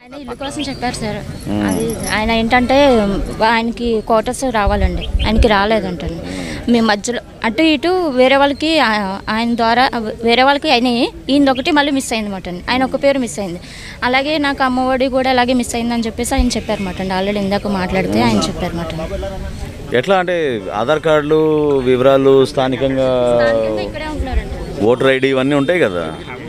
ఆయన ఇల్లు కోసం చెప్పారు సార్ అది ఆయన ఏంటంటే ఆయనకి క్వార్టర్స్ రావాలండి ఆయనకి రాలేదంటండి మీ మధ్యలో అటు ఇటు వేరే వాళ్ళకి ఆ- ఆయన ద్వారా వేరే వాళ్ళకి అయినాయి ఈయన ఒకటి మళ్ళీ మిస్ అయింది మాట ఆయన ఒక పేరు మిస్ అయింది అలాగే నాకు అమ్మఒడి కూడా అలాగే మిస్ అయిందని చెప్పేసి ఆయన చెప్పారు మాట అండి ఆల్రెడీ ఇందాక మాట్లాడితే ఆయన చెప్పారు మాట ఎట్లా అంటే ఆధార్ కార్డులు వివరాలు స్థానికంగా ఇక్కడే ఉంటున్నారంట ఓటర్ ఐడి ఇవన్నీ ఉంటాయి కదా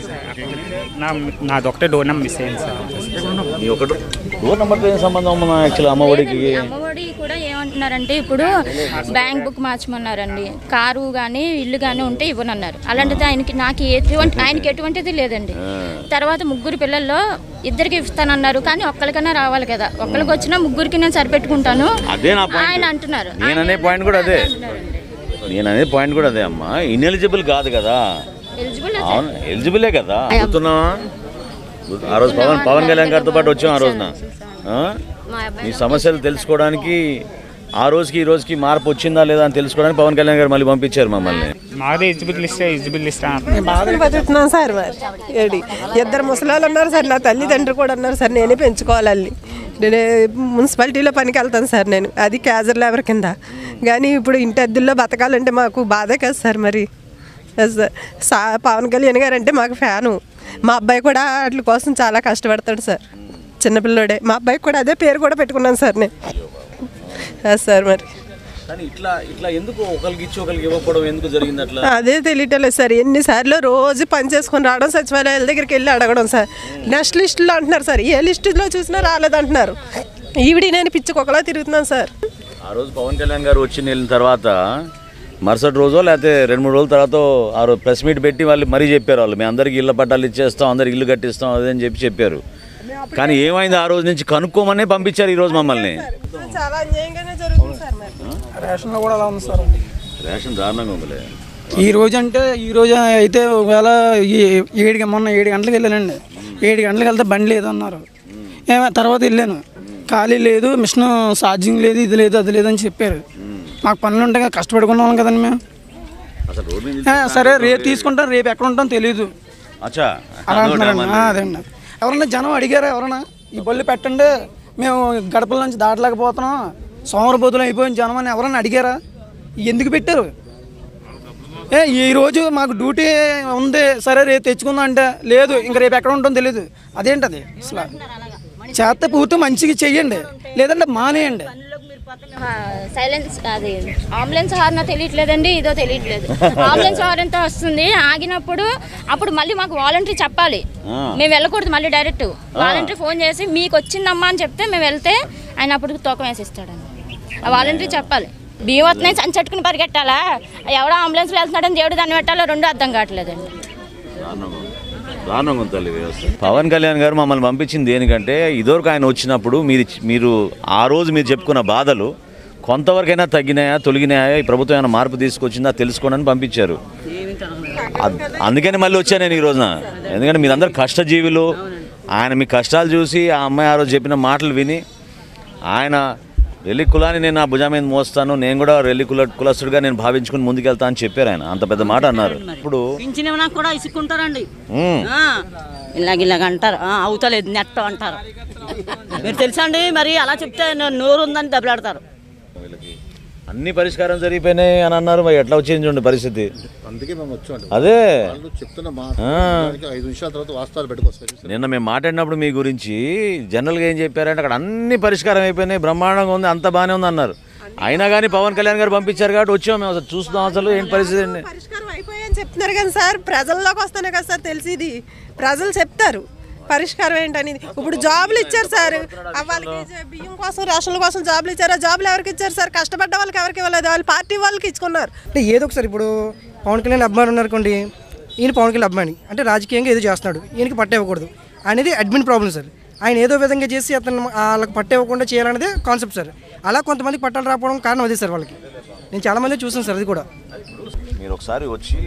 నా నాదొకటే డోర్ నెంబర్ మిస్ అయింది సార్ మీ ఒకటి డోర్ నెంబర్తో ఏం సంబంధం మన యాక్చువల్ అమ్మఒడికి లేదండి, అమ్మఒడి కూడా ఏమంటున్నారంటే ఇప్పుడు బ్యాంక్ బుక్ మార్చమన్నారండి కారు కానీ ఇల్లు కానీ ఉంటే ఇవ్వనన్నారు అలాంటిది ఆయనకి నాకు ఎటువంటి ఆయనకి ఎటువంటిది లేదండి తర్వాత ముగ్గురు పిల్లల్లో ఇద్దరికి ఇస్తానన్నారు కానీ ఒక్కరికైనా రావాలి కదా ఒక్కరికి వచ్చినా ముగ్గురికి నేను సరిపెట్టుకుంటాను అదే నా ఆయన పాయింట్ అంటున్నారు నేను అనే పాయింట్ కూడా అదే నేను అనే పాయింట్ కూడా అదే అమ్మా ఇన్ఎలిజిబుల్ కాదు కదా ఎలిజిబుల్ అవును ఎలిజిబులే కదా గుర్తున్నావా ఆ రోజు పవన్ పవన్ కళ్యాణ్ గారితో పాటు వచ్చాం ఆ రోజున ఆ? మా అబ్బాయి మీ సమస్యలు తెలుసుకోవడానికి ఆ రోజుకి ఈ రోజుకి మార్పు వచ్చిందా లేదా అని తెలుసుకోవడానికి పవన్ కళ్యాణ్ గారు మళ్ళీ పంపించారు మమ్మల్ని మాదే ఎలిజిబుల్ లిస్ట్ ఎలిజిబుల్ లిస్ట్ అంటున్నారు బాధలు బతుకుతున్నాను సార్ మరి ఏడి ఇద్దరు ముసలాళ్ళు ఉన్నారు సార్ నా తల్లిదండ్రులు కూడా ఉన్నారు సార్ నేనే పెంచుకోవాలి వాళ్ళని. నేను మున్సిపాలిటీలో పనికి వెళ్తాను సార్ నేను అది క్యాజర్ లేబర్ కింద కానీ ఇప్పుడు ఇంటి అద్దెల్లో బతకాలంటే మాకు బాధే కదా సార్ మరి ఎస్ సార్. సా పవన్ కళ్యాణ్ గారు అంటే మాకు ఫ్యాను మా అబ్బాయి కూడా వాటి కోసం చాలా కష్టపడతాడు సార్ చిన్నపిల్లోడే మా అబ్బాయికి కూడా అదే పేరు కూడా పెట్టుకున్నాను సార్ నేను ఎస్ సార్ మరి కానీ ఇట్లా ఇట్లా ఎందుకు ఒకరికి ఇచ్చి ఒకరికి ఇవ్వకపోవడం ఎందుకు జరిగింది అట్లా అదే తెలియటలేదు సార్ ఎన్నిసార్లు రోజు పని చేసుకొని రావడం సచివాలయాల దగ్గరికి వెళ్ళి అడగడం సార్ నెక్స్ట్ లిస్టులో అంటున్నారు సార్ ఏ లిస్టులో చూసినా రాలేదంటున్నారు ఈవిడి నేను పిచ్చుకొకలా తిరుగుతున్నాను సార్ ఆ రోజు పవన్ కళ్యాణ్ గారు వచ్చి వెళ్ళిన తర్వాత మరుసటి రోజో లేకపోతే రెండు మూడు రోజుల తర్వాత ఆ రోజు ప్రెస్ మీట్ పెట్టి వాళ్ళు మరీ చెప్పారు వాళ్ళు మేము అందరికి ఇళ్ళ పట్టాలు ఇచ్చేస్తాం అందరికి ఇల్లు కట్టిస్తాం అదే అని చెప్పి చెప్పారు కానీ ఏమైంది ఆ రోజు నుంచి కనుక్కోమనే పంపించారు ఈ రోజు మమ్మల్ని చాలా అన్యాయంగానే జరుగుతుంది సార్ మరి రేషన్లో కూడా అలా ఉంది సార్ రేషన్ దారుణంగా ఉందిలే ఈ రోజు అంటే ఈ రోజు అయితే ఒకవేళ ఈ ఏడు మొన్న ఏడు గంటలకు వెళ్ళానండి ఏడు గంటలకు వెళ్తే బండి లేదు అన్నారు ఏమో తర్వాత వెళ్ళాను ఖాళీ లేదు మిషన్ ఛార్జింగ్ లేదు ఇది లేదు అది లేదు అని చెప్పారు మాకు పనులు ఉంటాయి కదా కష్టపడుకున్న వాళ్ళం కదండి మేము అసలు రోడ్డు మీద ఆ, సరే రేపు తీసుకుంటాం రేపు ఎక్కడ ఉంటాం తెలియదు అచ్చా అలా అంటున్నారండి ఆ, అదేండి ఎవరన్నా జనం అడిగారా ఎవరన్నా ఈ బళ్ళు పెట్టండి మేము గడపల నుంచి దాటలేకపోతున్నాం సోమరబోతులు అయిపోయిన జనం అని ఎవరన్నా అడిగారా ఎందుకు పెట్టారు ఏ ఈ రోజు మాకు డ్యూటీ ఉంది సరే రేపు తెచ్చుకుందాం అంటే లేదు ఇంకా రేపు ఎక్కడ ఉంటాం తెలియదు అదేంటది అసలు చేత పూర్తి మంచిగా చెయ్యండి లేదంటే మానేయండి సైలెన్స్ అది అంబులెన్స్ హార్న తెలియట్లేదండి ఇదో తెలియట్లేదు అంబులెన్స్ హార్న్ తో వస్తుంది ఆగినప్పుడు అప్పుడు మళ్ళీ మాకు వాలంటరీ చెప్పాలి ఆ. మేము వెళ్ళకూడదు మళ్ళీ డైరెక్ట్ వాలంటరీ ఫోన్ చేసి మీకు వచ్చిందమ్మా అని చెప్తే మేము వెళ్తే ఆయన అప్పుడు తూకం వేసిస్తాడండి ఆ వాలంటరీ చెప్పాలి బియ్యం వస్తున్నాయి సంచట్టుకుని పరిగెట్టాలా ఎవడో అంబులెన్స్లో వెళ్తున్నాడని దేవుడు దాన్ని పెట్టాలో రెండు అర్థం కావట్లేదండి దారుణంగా ఉంది. దారుణంగా ఉంది తల్లి వ్యవస్థ పవన్ కళ్యాణ్ గారు మమ్మల్ని పంపించింది దేనికంటే ఇదివరకు ఆయన వచ్చినప్పుడు మీరు మీరు ఆ రోజు మీరు చెప్పుకున్న బాధలు కొంతవరకైనా తగ్గినాయా తొలగినాయా ఈ ప్రభుత్వం ఏమైనా మార్పు తీసుకొచ్చిందా తెలుసుకోనని పంపించారు అద్- అందుకని మళ్ళీ వచ్చాను నేను ఈ రోజున ఎందుకంటే మీరందరూ కష్టజీవులు ఆయన మీ కష్టాలు చూసి ఆ అమ్మాయి ఆ రోజు చెప్పిన మాటలు విని ఆయన రెల్లి కులాన్ని నేను నా భుజం మీద మోస్తాను నేను కూడా రెల్లి కుల కులస్తుడిగా నేను భావించుకుని ముందుకెళ్తా అని చెప్పారు ఆయన అంత పెద్ద మాట అన్నారు ఇప్పుడు పింఛన్ ఇవ్వడానికి కూడా ఇసుక్కుంటారండి ఉమ్, ఆ, ఇలాగ ఇలాగ అంటారు ఆ, అవుతలేదు నెట్ అంటారు మీరు తెలుసా అండి మరి అలా చెప్తే నో- నోరు ఉందని దెబ్బలాడతారు వీళ్ళకి అన్ని పరిష్కారం జరిగిపోయినాయి అని అన్నారు మరి ఎట్లా వచ్చింది చూడండి పరిస్థితి అందుకే మేము వచ్చామండి అదే వాళ్ళు చెప్తున్న మాట ఆ. దానికి ఐదు నిమిషాల తర్వాత వాస్తవాలు పెట్టుకొస్తారు నిన్న మేము మాట్లాడినప్పుడు మీ గురించి జనరల్గా ఏం చెప్పారంటే అక్కడ అన్ని పరిష్కారం అయిపోయినాయి బ్రహ్మాండంగా ఉంది అంత బాగానే ఉంది అన్నారు అయినా కానీ పవన్ కళ్యాణ్ గారు పంపించారు కాబట్టి వచ్చాము మేము అసలు చూస్తాం అసలు ఏంటి పరిస్థితి అండి పరిష్కారం అయిపోయాయని చెప్తున్నారు కానీ సార్ ప్రజల్లోకి వస్తేనే కదా సార్ తెలిసింది ప్రజలు చెప్తారు పరిష్కారం ఏంటనేది ఇప్పుడు జాబులు ఇచ్చారు సార్ ఆ వాళ్ళకి జ- బియ్యం కోసం రేషన్ల కోసం జాబులు ఇచ్చారు ఆ జాబులు ఎవరికి ఇచ్చారు సార్ కష్టపడ్డ వాళ్ళకి ఎవరికి ఇవ్వలేదు వాళ్ళు పార్టీ వాళ్ళకి ఇచ్చుకున్నారు అంటే ఏదో ఒకసారి ఇప్పుడు పవన్ కళ్యాణ్ అభిమాని ఉన్నారనుకోండి ఈయన పవన్ కళ్యాణ్ అభిమాని అంటే రాజకీయంగా ఏదో చేస్తున్నాడు ఈయనకి పట్ట ఇవ్వకూడదు అనేది అడ్మిన్ ప్రాబ్లం సార్ ఆయన ఏదో విధంగా చేసి అతను వాళ్ళకి పట్ట ఇవ్వకుండా చేయాలనేది కాన్సెప్ట్ సార్ అలా కొంతమందికి పట్టాలు రాకపోవడం కారణం అదే సార్ వాళ్ళకి నేను చాలామంది చూసాను సార్ అది కూడా మీరు ఒకసారి వచ్చి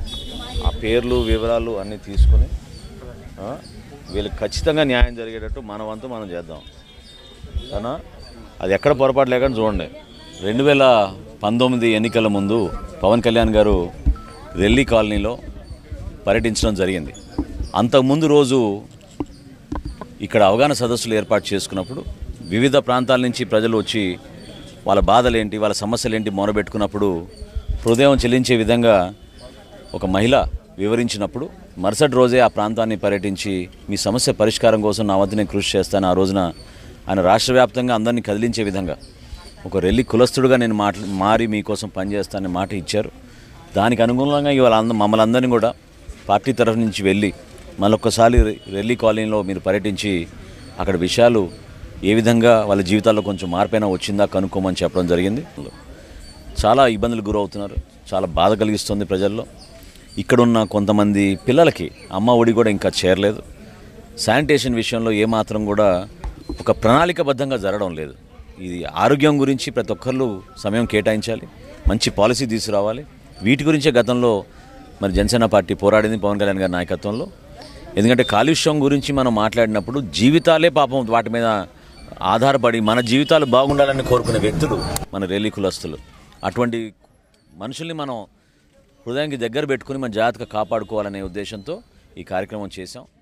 ఆ పేర్లు వివరాలు అన్నీ తీసుకొని ఆ, వీళ్ళకి ఖచ్చితంగా న్యాయం జరిగేటట్టు మన వంతు మనం చేద్దాం అవునా అది ఎక్కడ పొరపాటు లేకుండా చూడండి రెండు వేల పంతొమ్మిది ఎన్నికల ముందు పవన్ కళ్యాణ్ గారు రెల్లి కాలనీలో పర్యటించడం జరిగింది అంతకుముందు రోజు ఇక్కడ అవగాహన సదస్సులు ఏర్పాటు చేసుకున్నప్పుడు వివిధ ప్రాంతాల నుంచి ప్రజలు వచ్చి వాళ్ళ బాధలేంటి వాళ్ళ సమస్యలేంటి మొరబెట్టుకున్నప్పుడు హృదయం చెల్లించే విధంగా ఒక మహిళ వివరించినప్పుడు మరుసటి రోజే ఆ ప్రాంతాన్ని పర్యటించి మీ సమస్య పరిష్కారం కోసం నా వద్ద నేను కృషి చేస్తాను ఆ రోజున ఆయన రాష్ట్ర వ్యాప్తంగా అందరినీ కదిలించే విధంగా ఒక రెల్లి కులస్తుడుగా నేను మాట్లా మారి మీకోసం పనిచేస్తానని మాట ఇచ్చారు దానికి అనుగుణంగా ఇవాళ అంద మమ్మల్ని అందరినీ కూడా పార్టీ తరఫు నుంచి వెళ్ళి మళ్ళొక్కసారి రెల్లి కాలనీలో మీరు పర్యటించి అక్కడ విషయాలు ఏ విధంగా వాళ్ళ జీవితాల్లో కొంచెం మార్పైనా వచ్చిందా కనుక్కోమని చెప్పడం జరిగింది చాలా ఇబ్బందులు గురవుతున్నారు చాలా బాధ కలిగిస్తుంది ప్రజల్లో ఇక్కడున్న కొంతమంది పిల్లలకి అమ్మ ఒడి కూడా ఇంకా చేరలేదు శానిటేషన్ విషయంలో ఏమాత్రం కూడా ఒక ప్రణాళికబద్ధంగా జరగడం లేదు ఇది ఆరోగ్యం గురించి ప్రతి ఒక్కళ్ళు సమయం కేటాయించాలి మంచి పాలసీ తీసుకురావాలి వీటి గురించే గతంలో మరి జనసేన పార్టీ పోరాడింది పవన్ కళ్యాణ్ గారి నాయకత్వంలో ఎందుకంటే కాలుష్యం గురించి మనం మాట్లాడినప్పుడు జీవితాలే పాపం వాటి మీద ఆధారపడి మన జీవితాలు బాగుండాలని కోరుకునే వ్యక్తులు మన రేలీ కులస్తులు అటువంటి మనుషుల్ని మనం హృదయానికి దగ్గర పెట్టుకుని మన జాగ్రత్తగా కాపాడుకోవాలనే ఉద్దేశంతో ఈ కార్యక్రమం చేశాం